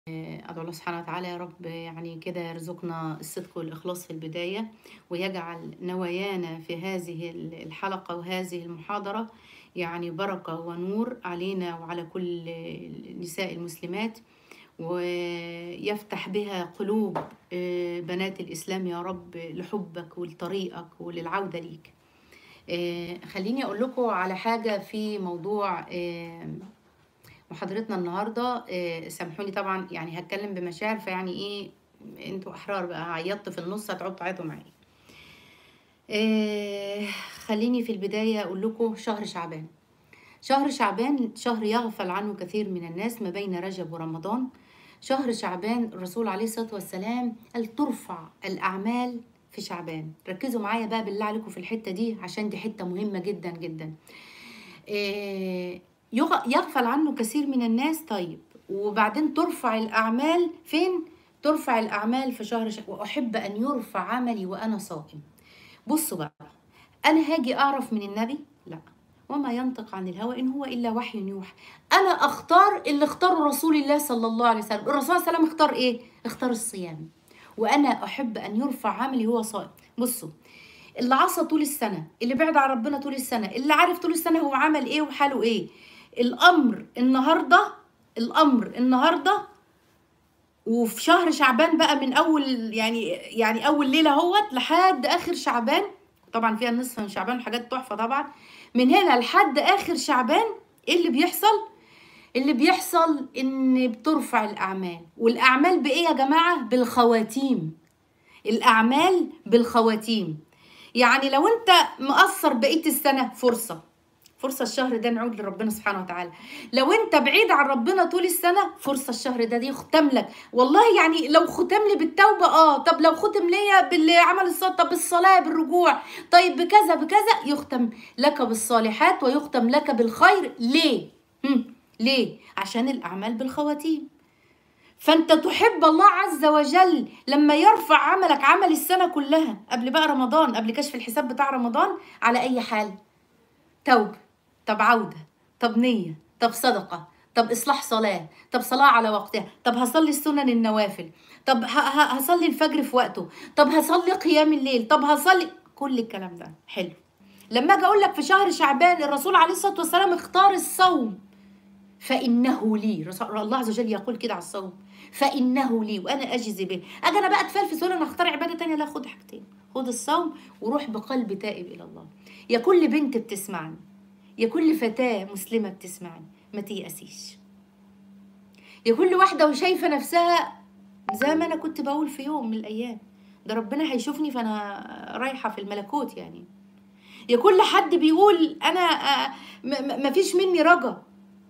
أدعو الله سبحانه وتعالى يا رب يعني كده يرزقنا الصدق والإخلاص في البداية ويجعل نوايانا في هذه الحلقة وهذه المحاضرة يعني بركة ونور علينا وعلى كل نساء المسلمات ويفتح بها قلوب بنات الإسلام يا رب لحبك ولطريقك وللعودة ليك خليني أقول لكم على حاجة في موضوع محاضرتنا النهارده سامحوني طبعا يعني هتكلم بمشاعر فيعني ايه انتوا احرار بقى عيطت في النص هتقعدوا تعيطوا معايا إيه خليني في البدايه اقول لكم شهر شعبان شهر شعبان شهر يغفل عنه كثير من الناس ما بين رجب ورمضان شهر شعبان الرسول عليه الصلاه والسلام قال ترفع الاعمال في شعبان ركزوا معايا بقى بالله عليكم في الحته دي عشان دي حته مهمه جدا جدا إيه يغفل عنه كثير من الناس طيب وبعدين ترفع الأعمال فين؟ ترفع الأعمال في شهر شهر وأحب أن يرفع عملي وأنا صائم بصوا بقى أنا هاجي أعرف من النبي؟ لا وما ينطق عن الهوى إن هو إلا وحي يوحى أنا أختار اللي اختاره رسول الله صلى الله عليه وسلم الرسول صلى الله عليه وسلم اختار إيه؟ اختار الصيام وأنا أحب أن يرفع عملي هو صائم بصوا اللي عصى طول السنة اللي بعد عن ربنا طول السنة اللي عارف طول السنة هو عمل إيه وحاله إيه الامر النهارده الامر النهارده وفي شهر شعبان بقى من اول يعني يعني اول ليله اهوت لحد اخر شعبان طبعا فيها النصف من شعبان حاجات تحفه طبعا من هنا لحد اخر شعبان ايه اللي بيحصل اللي بيحصل ان بترفع الاعمال والاعمال بايه يا جماعه بالخواتيم الاعمال بالخواتيم يعني لو انت مقصر بقيه السنه فرصه فرصة الشهر ده نعود لربنا سبحانه وتعالى لو انت بعيد عن ربنا طول السنة فرصة الشهر ده دي يختم لك والله يعني لو ختم لي بالتوبة اه طب لو ختم ليا بالعمل الصالح طب بالصلاة بالرجوع طيب بكذا بكذا يختم لك بالصالحات ويختم لك بالخير ليه هم. ليه عشان الأعمال بالخواتيم فانت تحب الله عز وجل لما يرفع عملك عمل السنة كلها قبل بقى رمضان قبل كشف الحساب بتاع رمضان على أي حال توبة طب عودة طب نية طب صدقة طب إصلاح صلاة طب صلاة على وقتها طب هصلي السنن النوافل طب هصلي الفجر في وقته طب هصلي قيام الليل طب هصلي كل الكلام ده حلو لما اجي اقول لك في شهر شعبان الرسول عليه الصلاه والسلام اختار الصوم فانه لي الله عز وجل يقول كده على الصوم فانه لي وانا اجزي به اجي انا بقى اتفلفس وانا اختار عباده تانية لا خد حاجتين خد الصوم وروح بقلب تائب الى الله يا كل بنت بتسمعني يا كل فتاة مسلمة بتسمعني ما تيأسيش يا كل واحدة وشايفة نفسها زي ما أنا كنت بقول في يوم من الأيام ده ربنا هيشوفني فأنا رايحة في الملكوت يعني يا كل حد بيقول أنا ما فيش مني رجا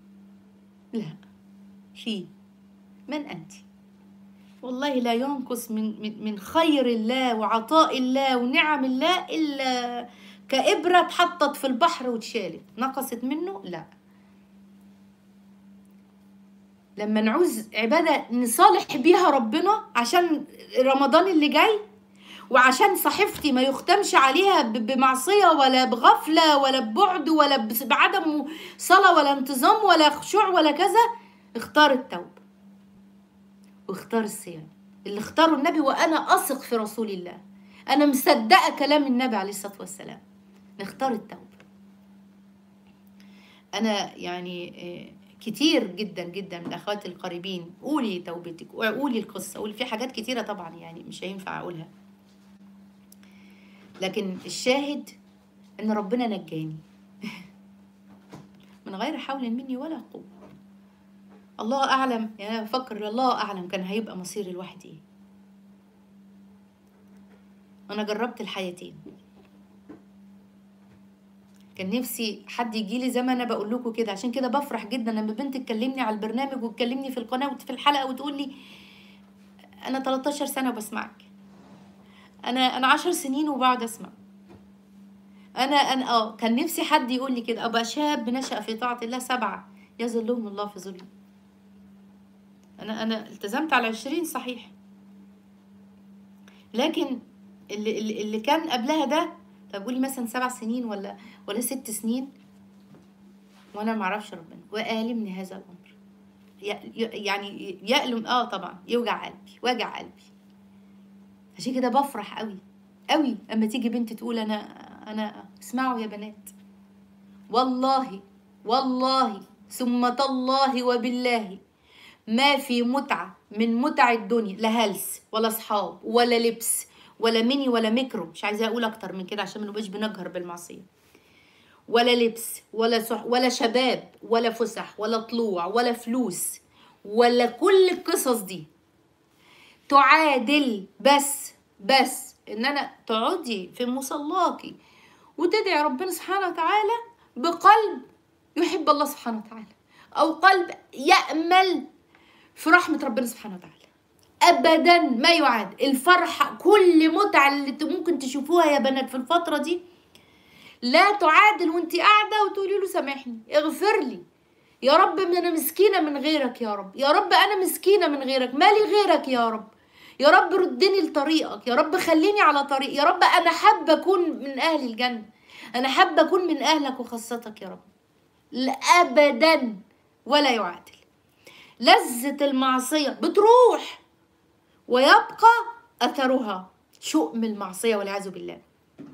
لا في من أنت والله لا ينقص من من من خير الله وعطاء الله ونعم الله إلا كإبرة اتحطت في البحر واتشالت نقصت منه لا لما نعوز عبادة نصالح بيها ربنا عشان رمضان اللي جاي وعشان صحيفتي ما يختمش عليها بمعصية ولا بغفلة ولا ببعد ولا بعدم صلاة ولا انتظام ولا خشوع ولا كذا اختار التوبة واختار الصيام اللي اختاره النبي وأنا أثق في رسول الله أنا مصدقة كلام النبي عليه الصلاة والسلام نختار التوبة أنا يعني كتير جدا جدا من أخواتي القريبين قولي توبتك وقولي القصة قولي في حاجات كتيرة طبعا يعني مش هينفع أقولها لكن الشاهد إن ربنا نجاني من غير حول مني ولا قوة الله أعلم يعني أنا بفكر الله أعلم كان هيبقى مصير الواحد إيه أنا جربت الحياتين كان نفسي حد يجي لي زي ما انا بقول لكم كده عشان كده بفرح جدا لما بنت تكلمني على البرنامج وتكلمني في القناه وفي الحلقه وتقول لي انا 13 سنه وبسمعك انا انا 10 سنين وبقعد اسمع انا انا اه كان نفسي حد يقول لي كده ابقى شاب نشأ في طاعه الله سبعه يظلهم الله في ظله انا انا التزمت على 20 صحيح لكن اللي اللي اللي كان قبلها ده طب قولي مثلا سبع سنين ولا ولا ست سنين وانا ما اعرفش ربنا والمني هذا الامر ي- يعني يألم اه طبعا يوجع قلبي وجع قلبي عشان كده بفرح قوي قوي اما تيجي بنت تقول انا انا اسمعوا يا بنات والله والله ثم تالله وبالله ما في متعة من متع الدنيا لا هلس ولا صحاب ولا لبس ولا ميني ولا ميكرو مش عايزة أقول أكتر من كده عشان ما نبقاش بنجهر بالمعصية ولا لبس ولا صح ولا شباب ولا فسح ولا طلوع ولا فلوس ولا كل القصص دي تعادل بس بس ان انا تقعدي في مصلاكي وتدعي ربنا سبحانه وتعالى بقلب يحب الله سبحانه وتعالى او قلب يامل في رحمه ربنا سبحانه وتعالى ابدا ما يعادل الفرحه كل متعه اللي ت- ممكن تشوفوها يا بنات في الفتره دي لا تعادل وانت قاعده وتقولي له سامحني اغفر لي يا رب ما انا مسكينه من غيرك يا رب يا رب انا مسكينه من غيرك مالي غيرك يا رب يا رب ردني لطريقك يا رب خليني على طريق يا رب انا حابه اكون من اهل الجنه انا حابه اكون من اهلك وخاصتك يا رب لا ابدا ولا يعادل لذة المعصية بتروح ويبقى أثرها شؤم المعصية والعياذ بالله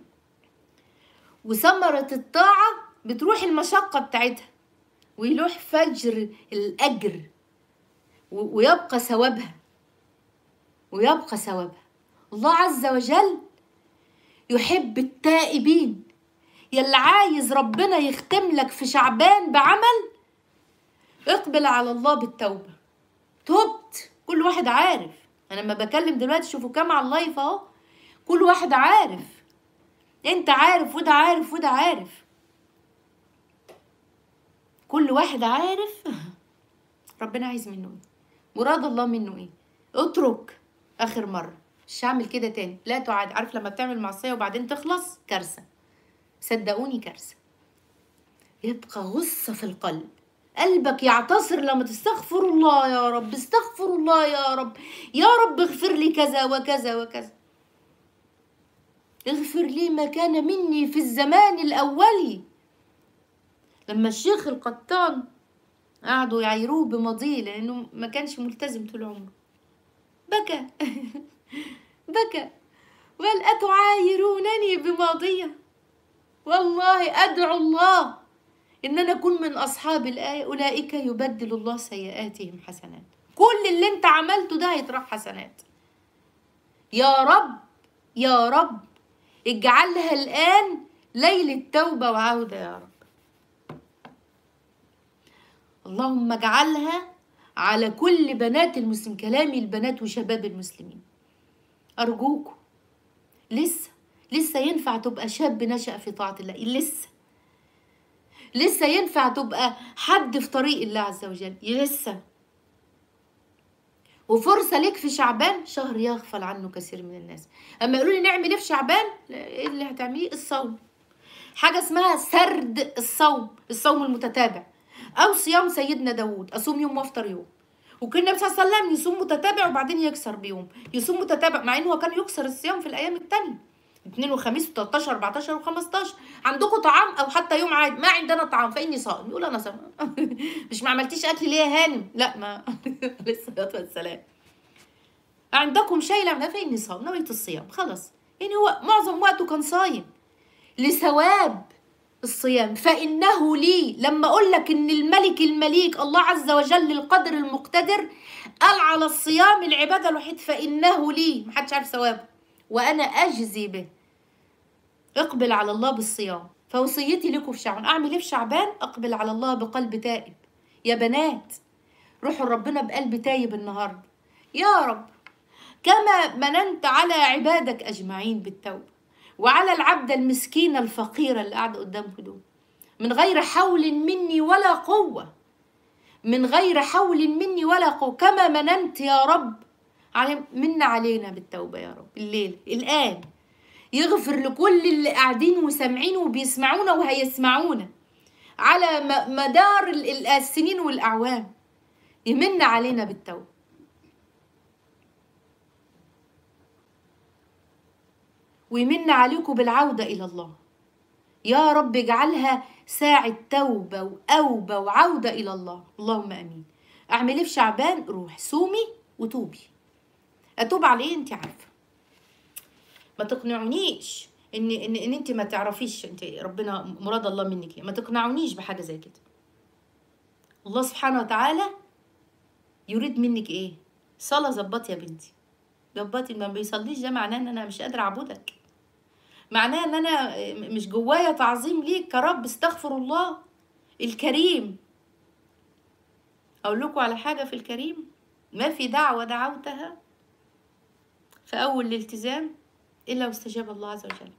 وثمرة الطاعة بتروح المشقة بتاعتها ويلوح فجر الأجر و- ويبقى ثوابها ويبقى ثوابها الله عز وجل يحب التائبين يلي عايز ربنا يختم لك في شعبان بعمل اقبل على الله بالتوبة تبت كل واحد عارف انا لما بكلم دلوقتي شوفوا كام على اللايف اهو كل واحد عارف انت عارف وده عارف وده عارف كل واحد عارف ربنا عايز منه ايه مراد الله منه ايه اترك اخر مره مش هعمل كده تاني لا تعاد عارف لما بتعمل معصيه وبعدين تخلص كارثه صدقوني كارثه يبقى غصه في القلب قلبك يعتصر لما تستغفر الله يا رب استغفر الله يا رب يا رب اغفر لي كذا وكذا وكذا اغفر لي ما كان مني في الزمان الأولي لما الشيخ القطان قعدوا يعيروه بماضيه لأنه ما كانش ملتزم طول عمره بكى بكى وقال أتعايرونني بماضية والله أدعو الله إن أنا أكون من أصحاب الآية أولئك يبدل الله سيئاتهم حسنات كل اللي أنت عملته ده هيطرح حسنات يا رب يا رب اجعلها الآن ليلة توبة وعودة يا رب اللهم اجعلها على كل بنات المسلم كلامي البنات وشباب المسلمين أرجوكم لسه لسه ينفع تبقى شاب نشأ في طاعة الله لسه لسه ينفع تبقى حد في طريق الله عز وجل لسه وفرصة ليك في شعبان شهر يغفل عنه كثير من الناس أما يقولوا لي نعمل إيه في شعبان لا، إيه اللي هتعمليه الصوم حاجة اسمها سرد الصوم الصوم المتتابع أو صيام سيدنا داود أصوم يوم وأفطر يوم وكان النبي صلى الله عليه وسلم يصوم متتابع وبعدين يكسر بيوم يصوم متتابع مع إنه هو كان يكسر الصيام في الأيام التانية اثنين وخميس و13 14 و15 عندكم طعام او حتى يوم عادي ما عندنا طعام فاني صائم يقول انا صائم مش ما عملتيش اكل ليه يا هانم لا ما عليه الصلاه والسلام عندكم شيء لا فاني صائم نويت الصيام خلاص يعني هو معظم وقته كان صايم لثواب الصيام فإنه لي لما أقول لك إن الملك المليك الله عز وجل القدر المقتدر قال على الصيام العبادة الوحيد فإنه لي محدش عارف ثوابه وأنا أجزي به اقبل على الله بالصيام فوصيتي لكم في شعبان أعمل إيه في شعبان أقبل على الله بقلب تائب يا بنات روحوا لربنا بقلب تايب النهاردة يا رب كما مننت على عبادك أجمعين بالتوبة وعلى العبد المسكينة الفقيرة اللي قاعدة قدامكم دول من غير حول مني ولا قوة من غير حول مني ولا قوة كما مننت يا رب على من علينا بالتوبة يا رب الليل الآن يغفر لكل اللي قاعدين وسامعين وبيسمعونا وهيسمعونا على م- مدار ال- ال- السنين والأعوام يمن علينا بالتوبة ويمن عليكم بالعودة إلى الله يا رب اجعلها ساعة توبة وأوبة وعودة إلى الله اللهم أمين اعمل ايه في شعبان روح صومي وتوبي اتوب على ايه انت عارفه ما تقنعونيش ان ان ان انت ما تعرفيش انت ربنا مراد الله منك إيه. ما تقنعونيش بحاجه زي كده الله سبحانه وتعالى يريد منك ايه صلاه ظبطي يا بنتي ظبطي ما بيصليش ده معناه ان انا مش قادره اعبدك معناه ان انا مش جوايا تعظيم ليك كرب استغفر الله الكريم اقول لكم على حاجه في الكريم ما في دعوه دعوتها في اول الالتزام الا واستجاب الله عز وجل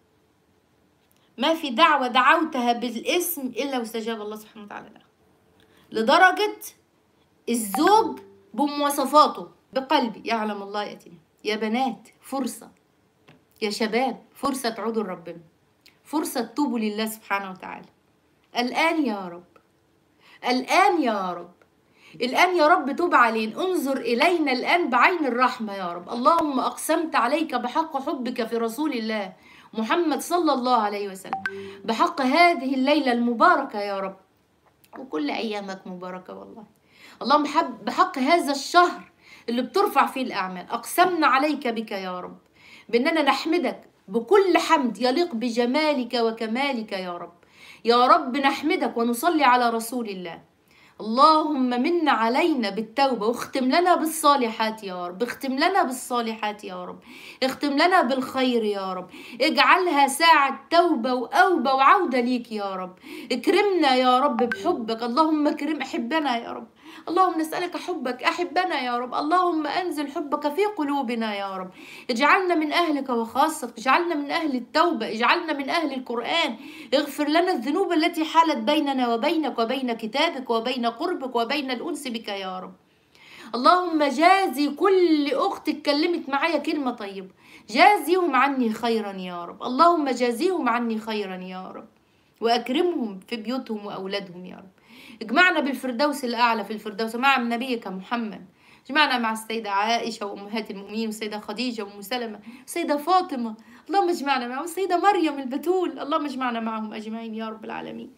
ما في دعوه دعوتها بالاسم الا واستجاب الله سبحانه وتعالى لها لدرجه الزوج بمواصفاته بقلبي يعلم الله يأتينا يا بنات فرصة يا شباب فرصة تعودوا لربنا فرصة تتوبوا لله سبحانه وتعالى الآن يا رب الآن يا رب الآن يا رب توب علينا انظر إلينا الآن بعين الرحمة يا رب اللهم أقسمت عليك بحق حبك في رسول الله محمد صلى الله عليه وسلم بحق هذه الليلة المباركة يا رب وكل أيامك مباركة والله اللهم حب بحق هذا الشهر اللي بترفع فيه الأعمال أقسمنا عليك بك يا رب بأننا نحمدك بكل حمد يليق بجمالك وكمالك يا رب يا رب نحمدك ونصلي على رسول الله اللهم من علينا بالتوبة واختم لنا بالصالحات يا رب اختم لنا بالصالحات يا رب اختم لنا بالخير يا رب اجعلها ساعة توبة وأوبة وعودة ليك يا رب اكرمنا يا رب بحبك اللهم اكرم احبنا يا رب اللهم نسألك حبك أحبنا يا رب اللهم أنزل حبك في قلوبنا يا رب اجعلنا من أهلك وخاصتك اجعلنا من أهل التوبة اجعلنا من أهل القرآن اغفر لنا الذنوب التي حالت بيننا وبينك وبين كتابك وبين قربك وبين الأنس بك يا رب اللهم جازي كل أخت اتكلمت معايا كلمة طيبة جازيهم عني خيرا يا رب اللهم جازيهم عني خيرا يا رب وأكرمهم في بيوتهم وأولادهم يا رب اجمعنا بالفردوس الأعلى في الفردوس مع نبيك محمد اجمعنا مع السيدة عائشة وأمهات المؤمنين والسيدة خديجة وأم سلمة والسيدة فاطمة اللهم اجمعنا معهم والسيدة مريم البتول اللهم اجمعنا معهم أجمعين يا رب العالمين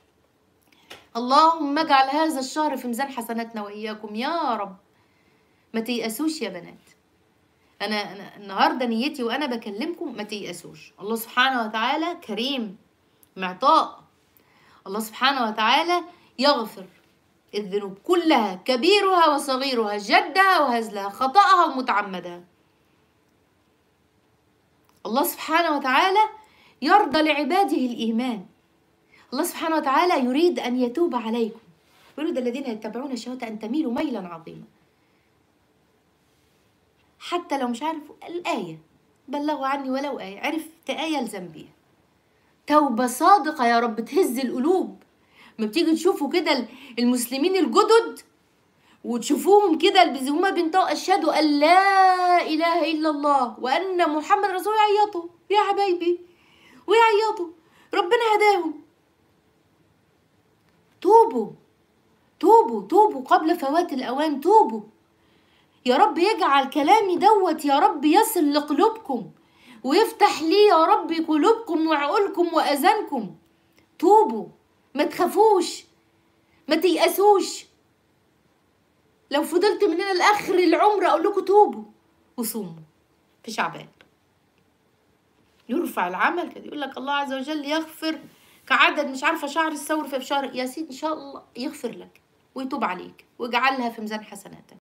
اللهم اجعل هذا الشهر في ميزان حسناتنا وإياكم يا رب ما تيأسوش يا بنات أنا, أنا النهاردة نيتي وأنا بكلمكم ما تيأسوش الله سبحانه وتعالى كريم معطاء الله سبحانه وتعالى يغفر الذنوب كلها كبيرها وصغيرها جدها وهزلها خطأها ومتعمدها الله سبحانه وتعالى يرضى لعباده الإيمان الله سبحانه وتعالى يريد أن يتوب عليكم يريد الذين يتبعون الشهوات أن تميلوا ميلا عظيما حتى لو مش عارف الآية بلغوا عني ولو آية عرفت آية الزم بيها توبة صادقة يا رب تهز القلوب ما بتيجي تشوفوا كده المسلمين الجدد وتشوفوهم كده هما بينطقوا اشهد ان لا اله الا الله وان محمد رسول الله يعيطوا يا حبايبي ويعيطوا ربنا هداهم توبوا توبوا توبوا قبل فوات الاوان توبوا يا رب يجعل كلامي دوت يا رب يصل لقلوبكم ويفتح لي يا رب قلوبكم وعقولكم واذانكم توبوا ما تخافوش ما تيأسوش لو فضلت من هنا لاخر العمر اقول لكم توبوا وصوموا في شعبان يرفع العمل كده يقول لك الله عز وجل يغفر كعدد مش عارفه شعر الثور في شهر يا سيدي ان شاء الله يغفر لك ويتوب عليك ويجعلها في ميزان حسناتك